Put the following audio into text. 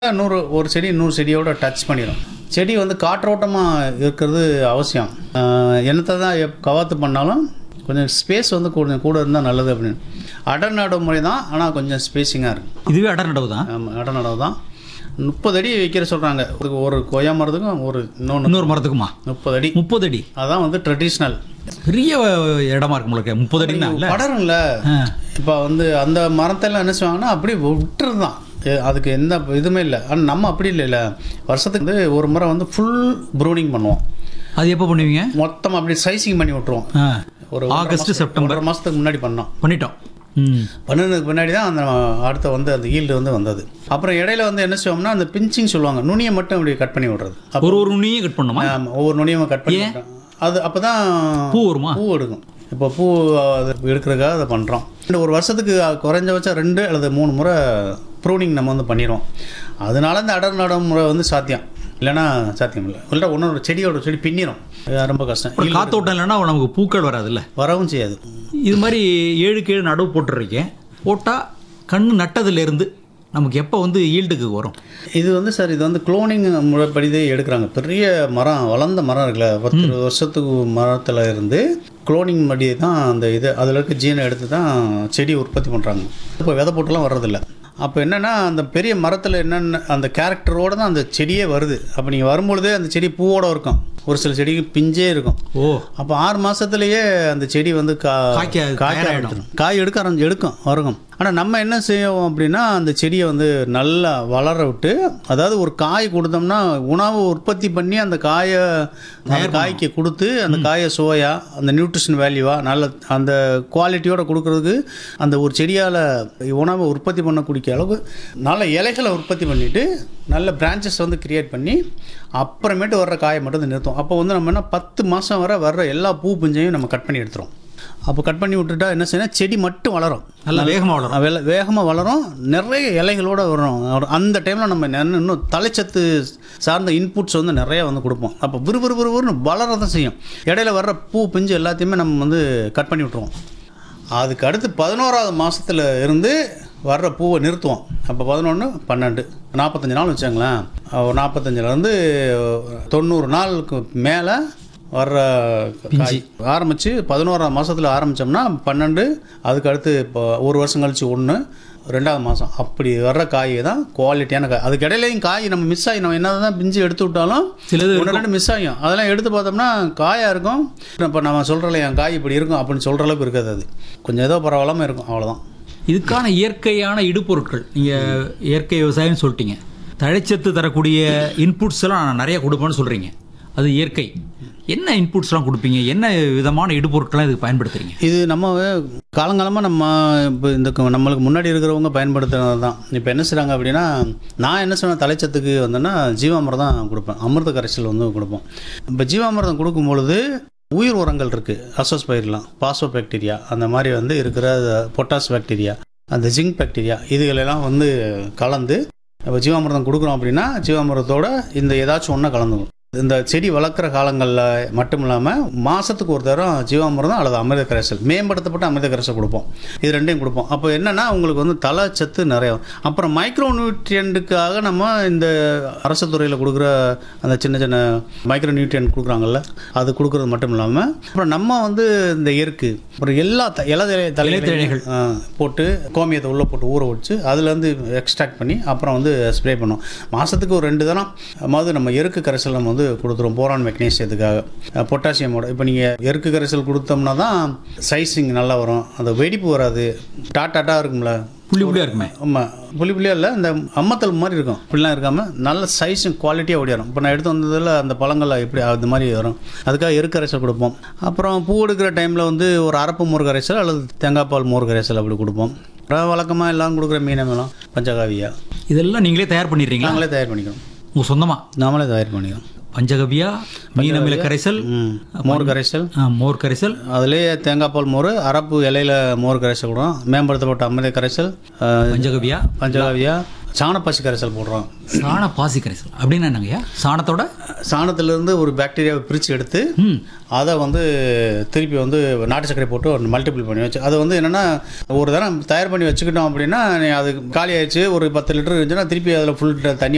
நூறு ஒரு செடி நூறு செடியோட டச் பண்ணிடும் செடி வந்து காற்றோட்டமாக இருக்கிறது அவசியம் என்னத்தை தான் எப் கவாத்து பண்ணாலும் கொஞ்சம் ஸ்பேஸ் வந்து கூட கூட இருந்தால் நல்லது அப்படின்னு அடர் நடவு முறை தான் ஆனால் கொஞ்சம் ஸ்பேஸிங்காக இருக்கும் இதுவே அடர் நடவு தான் ஆமாம் அடர் நடவு தான் முப்பது அடி வைக்கிற சொல்கிறாங்க ஒரு கொய்யா மரத்துக்கும் ஒரு இன்னொன்று இன்னொரு மரத்துக்குமா முப்பது அடி முப்பது அடி அதான் வந்து ட்ரெடிஷ்னல் பெரிய இடமா இருக்கு உங்களுக்கு முப்பது அடினா இல்ல படரும்ல ஆ. இப்போ வந்து அந்த மரத்தெல்லாம் என்ன செய்வாங்கன்னா அப்படியே விட்டுறது தான் அதுக்கு எந்த இதுவுமே இல்லை ஆனால் நம்ம அப்படி இல்லைல்ல வருஷத்துக்கு வந்து ஒரு முறை வந்து ஃபுல் ப்ரூனிங் பண்ணுவோம் அது எப்போ பண்ணுவீங்க மொத்தம் அப்படி சைசிங் பண்ணி விட்டுருவோம் ஆ. ஒரு ஆகஸ்ட் செப்டம்பர் ஒரு மாதத்துக்கு முன்னாடி பண்ணோம் பண்ணிட்டோம் ம் பண்ணதுக்கு பின்னாடி தான் அந்த அடுத்த வந்து அந்த ஈல்டு வந்து வந்தது அப்புறம் இடையில வந்து என்ன செய்வோம்னா அந்த பிஞ்சிங் சொல்லுவாங்க நுனியை மட்டும் இப்படி கட் பண்ணி விடுறது அப்ப- ஒரு ஒரு நுனியே கட் பண்ணுமா ஆமா, ஒவ்வொரு நுனியும் கட் பண்ணி விடுறோம். அது அப்போ தான் பூ வருமா பூ எடுக்கும் இப்போ பூ அது எடுக்கிறதுக்காக அதை பண்ணுறோம் இந்த ஒரு வருஷத்துக்கு குறைஞ்சபட்சம் ரெண்டு அல்லது மூணு முறை ப்ரூனிங் நம்ம வந்து பண்ணிடுவோம் அதனால இந்த அடர் நடம் முறை வந்து சாத்தியம் இல்லைன்னா சாத்தியம் இல்லை இல்லை ஒன்று செடியோட செடி பின்னிடும் இது ரொம்ப கஷ்டம் அப்புறம் காத்தோட்டம் இல்லைன்னா நமக்கு பூக்கள் வராதுல்ல வரவும் செய்யாது இது மாதிரி ஏழுக்கு ஏழு நடவு போட்டுருக்கேன் போட்டால் கண்ணு நட்டதுலேருந்து நமக்கு எப்போ வந்து ஈல்டுக்கு வரும் இது வந்து சார் இது வந்து குளோனிங் முறைப்படிதே எடுக்கிறாங்க பெரிய மரம் வளர்ந்த மரம் இருக்குல்ல பத்து இருபது வருஷத்துக்கு மரத்தில் இருந்து குளோனிங் படி தான் அந்த இது அதில் இருக்க ஜீனை எடுத்து தான் செடி உற்பத்தி பண்ணுறாங்க இப்போ விதை போட்டுலாம் வர்றதில்ல அப்போ என்னென்னா அந்த பெரிய மரத்தில் என்னென்ன அந்த கேரக்டரோடு தான் அந்த செடியே வருது அப்போ நீங்கள் வரும்பொழுதே அந்த செடி பூவோட இருக்கும் ஒரு சில செடிக்கு பிஞ்சே இருக்கும் ஓ அப்போ ஆறு மாசத்துலயே அந்த செடி வந்து கா காய்க்க காய்க்க தயாராயிடும். ஆரம்பிச்சிடும் காய் எடுக்க ஆரம்பிச்சு எடுக்கும் வருகும் ஆனால் நம்ம என்ன செய்வோம் அப்படின்னா அந்த செடியை வந்து நல்லா வளர விட்டு அதாவது ஒரு காய் கொடுத்தோம்னா உணவு உற்பத்தி பண்ணி அந்த காயை அந்த காய்க்கு கொடுத்து அந்த காயை சுவையா அந்த நியூட்ரிஷன் வேல்யூவா நல்ல அந்த குவாலிட்டியோட கொடுக்கறதுக்கு அந்த ஒரு செடியால் உணவை உற்பத்தி பண்ணக்கூடிய அளவுக்கு நல்ல இலைகளை உற்பத்தி பண்ணிட்டு நல்ல பிரான்ச்சஸ் வந்து கிரியேட் பண்ணி அப்புறமேட்டு வர்ற காயை மட்டும் தான் நிறுத்தும் அப்போ வந்து நம்ம என்ன பத்து மாதம் வரை வர்ற எல்லா பூ பிஞ்சையும் நம்ம கட் பண்ணி எடுத்துரும் அப்போ கட் பண்ணி விட்டுட்டா என்ன செய்யணும் செடி மட்டும் வளரும் நல்லா வேகமாக வளரும் வெல வேகமாக வளரும் நிறைய இலைகளோட வரும் ஒரு- அந்த டைமில் நம்ம நெ- இன்னும் தலைச்சத்து சார்ந்த இன்புட்ஸ் வந்து நிறைய வந்து கொடுப்போம் அப்போ விறுவிறு விறுவிறுன்னு வளர தான் செய்யும் இடையில வர்ற பூ பிஞ்சு எல்லாத்தையுமே நம்ம வந்து கட் பண்ணி விட்ருவோம் அதுக்கு அடுத்து பதினோராவது மாதத்தில் இருந்து வர்ற பூவை நிறுத்துவோம் அப்போ பதினொன்று பன்னெண்டு நாற்பத்தஞ்சு நாள் வச்சாங்களேன் ஒரு நாற்பத்தஞ்சிலேருந்து தொண்ணூறு நாளுக்கு மேலே வர்ற காய் ஆரம்பித்து பதினோராம் மாதத்தில் ஆரம்பித்தோம்னா பன்னெண்டு அதுக்கு அடுத்து இப்போ ஒரு வருஷம் கழிச்சு ஒன்று ரெண்டாவது மாதம் அப்படி வர்ற காய் தான் குவாலிட்டியான காய் அதுக்கு இடையிலையும் காய் நம்ம மிஸ் ஆகி நம்ம என்ன தான் பிஞ்சு எடுத்து விட்டாலும் சிலது ஒன்று ரெண்டு மிஸ் ஆகும் அதெல்லாம் எடுத்து பார்த்தோம்னா காயாக இருக்கும் இப்போ நம்ம சொல்கிறல என் காய் இப்படி இருக்கும் அப்படின்னு சொல்கிற அளவுக்கு இருக்காது அது கொஞ்சம் ஏதோ பரவாயில்லாமல் இருக்கும் அவ்வளோதான் இதுக்கான இயற்கையான இடுபொருட்கள் நீங்கள் இயற்கை விவசாயம்னு சொல்லிட்டீங்க தழைச்சத்து தரக்கூடிய இன்புட்ஸ் எல்லாம் நான் நிறைய கொடுப்பேன்னு சொல்கிறீங்க அது இயற்கை என்ன இன்புட்ஸ்லாம் கொடுப்பீங்க என்ன விதமான இடுபொருட்கள்லாம் இதுக்கு பயன்படுத்துறீங்க இது நம்ம காலங்காலமாக நம்ம இப்போ இந்த க- நம்மளுக்கு முன்னாடி இருக்கிறவங்க பயன்படுத்துறது தான் இப்போ என்ன செய்கிறாங்க அப்படின்னா நான் என்ன சொன்ன தலைச்சத்துக்கு வந்தேன்னா ஜீவாமிர்தம் தான் கொடுப்பேன் அமிர்த கரைசல் வந்து கொடுப்போம் இப்போ ஜீவாமிர்தம் கொடுக்கும் பொழுது உயிர் உரங்கள் இருக்குது அசோஸ் பயிரெலாம் பாசோ பாக்டீரியா அந்த மாதிரி வந்து இருக்கிற பொட்டாஸ் பாக்டீரியா அந்த ஜிங்க் பாக்டீரியா இதுகளெல்லாம் வந்து கலந்து இப்போ ஜீவாமிர்தம் கொடுக்குறோம் அப்படின்னா ஜீவாமிர்தத்தோட இந்த ஏதாச்சும் ஒன்றை கலந்துக்கும் இந்த செடி வளர்க்குற காலங்களில் மட்டும் இல்லாமல் மாதத்துக்கு ஒரு தரம் ஜீவாமிர்தம் அல்லது அமிர்த கரைசல் மேம்படுத்தப்பட்ட அமிர்த கரைசல் கொடுப்போம் இது ரெண்டையும் கொடுப்போம் அப்போ என்னென்னா உங்களுக்கு வந்து தலை சத்து நிறைய வரும். அப்புறம் மைக்ரோ நியூட்ரியண்ட்டுக்காக நம்ம இந்த அரசு துறையில் கொடுக்குற அந்த சின்ன சின்ன மைக்ரோ நியூட்ரியன்ட் கொடுக்குறாங்கல்ல அது கொடுக்குறது மட்டும் இல்லாமல் அப்புறம் நம்ம வந்து இந்த எருக்கு அப்புறம் எல்லா த இலை தலைகள் போட்டு கோமியத்தை உள்ளே போட்டு ஊற வச்சு அதுலேருந்து எக்ஸ்ட்ராக்ட் பண்ணி அப்புறம் வந்து ஸ்ப்ரே பண்ணுவோம் மாதத்துக்கு ஒரு ரெண்டு தரம் அதாவது நம்ம எருக்கு கரைசல் நம்ம வந்து கொடுத்துருவோம் போரான் மெக்னீசியத்துக்காக பொட்டாசியமோட இப்போ நீங்கள் எருக்கு கரைசல் கொடுத்தோம்னா தான் சைஸிங் நல்லா வரும் அந்த வெடிப்பு வராது டாட்டாட்டா இருக்கும்ல புள்ளி புள்ளியாக இருக்குமே ஆமாம் புளி புளியாக இல்லை இந்த அம்மத்தல் மாதிரி இருக்கும் இப்படிலாம் இருக்காமல் நல்ல சைஸும் குவாலிட்டியாக ஓடி வரும் இப்போ நான் எடுத்து வந்ததில் அந்த பழங்கள் எப்படி அந்த மாதிரி வரும் அதுக்காக எருக்கு கரைசல் கொடுப்போம் அப்புறம் பூ எடுக்கிற டைமில் வந்து ஒரு அரப்பு மோர் கரைசல் அல்லது தேங்காய் பால் மோர் கரைசல் அப்படி கொடுப்போம் அப்புறம் வழக்கமாக எல்லாம் கொடுக்குற மீனமெல்லாம் பஞ்சகாவியா இதெல்லாம் நீங்களே தயார் பண்ணிடுறீங்களா நாங்களே தயார் பண்ணிக்கிறோம் உங்கள் சொந்தமாக நாமளே தயார் பண்ணிக்கிறோம் பஞ்சகவியா மீன் அமில கரைசல் ம் மோர் கரைசல் ஆ, மோர் கரைசல் அதுலேயே தேங்காய் பால் மோர் அரப்பு இலையில மோர் கரைசல் கொடுறோம் மேம்படுத்தப்பட்ட அமிர்த கரைசல் அஹ், பஞ்சகவியா பஞ்சகாவியா சாணப்பசி கரைசல் போடுறோம் சாண பாசி கரைசல் அப்படின்னா என்னங்கய்யா சாணத்தோட சாணத்திலிருந்து ஒரு பாக்டீரியாவை பிரித்து எடுத்து ம் அதை வந்து திருப்பி வந்து நாட்டு சர்க்கரை போட்டு மல்டிபிள் பண்ணி வச்சு அது வந்து என்னென்னா ஒரு தரம் தயார் பண்ணி வச்சுக்கிட்டோம் அப்படின்னா நீ அது காலி ஆயிடுச்சு ஒரு பத்து லிட்டர் இருந்துச்சுன்னா திருப்பி அதில் ஃபுல் தண்ணி